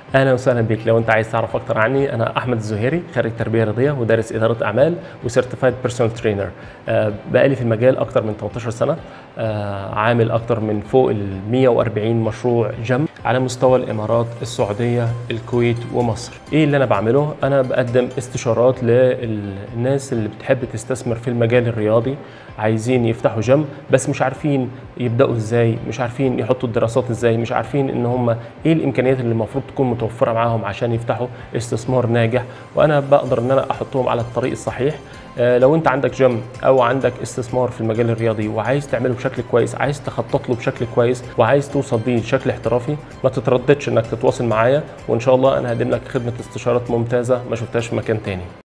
اهلا وسهلا بيك لو انت عايز تعرف اكتر عني انا احمد الزهيري خريج تربيه رياضيه ودارس اداره اعمال وسيرتيفايد بيرسونال ترينر بقالي في المجال اكتر من 18 سنه آه، عامل اكتر من فوق ال 140 مشروع جم على مستوى الامارات السعوديه الكويت ومصر ايه اللي انا بعمله انا بقدم استشارات للناس اللي بتحب تستثمر في المجال الرياضي عايزين يفتحوا جم بس مش عارفين يبداوا ازاي مش عارفين يحطوا الدراسات ازاي مش عارفين ان هم ايه الامكانيات اللي المفروض تكون متوفره معاهم عشان يفتحوا استثمار ناجح وانا بقدر ان انا احطهم على الطريق الصحيح آه، لو انت عندك جيم او عندك استثمار في المجال الرياضي وعايز تعمله بشكل كويس عايز تخطط له بشكل كويس وعايز توصل بيه بشكل احترافي ما تترددش انك تتواصل معايا وان شاء الله انا هقدم لك خدمه استشارات ممتازه ما شفتهاش في مكان تاني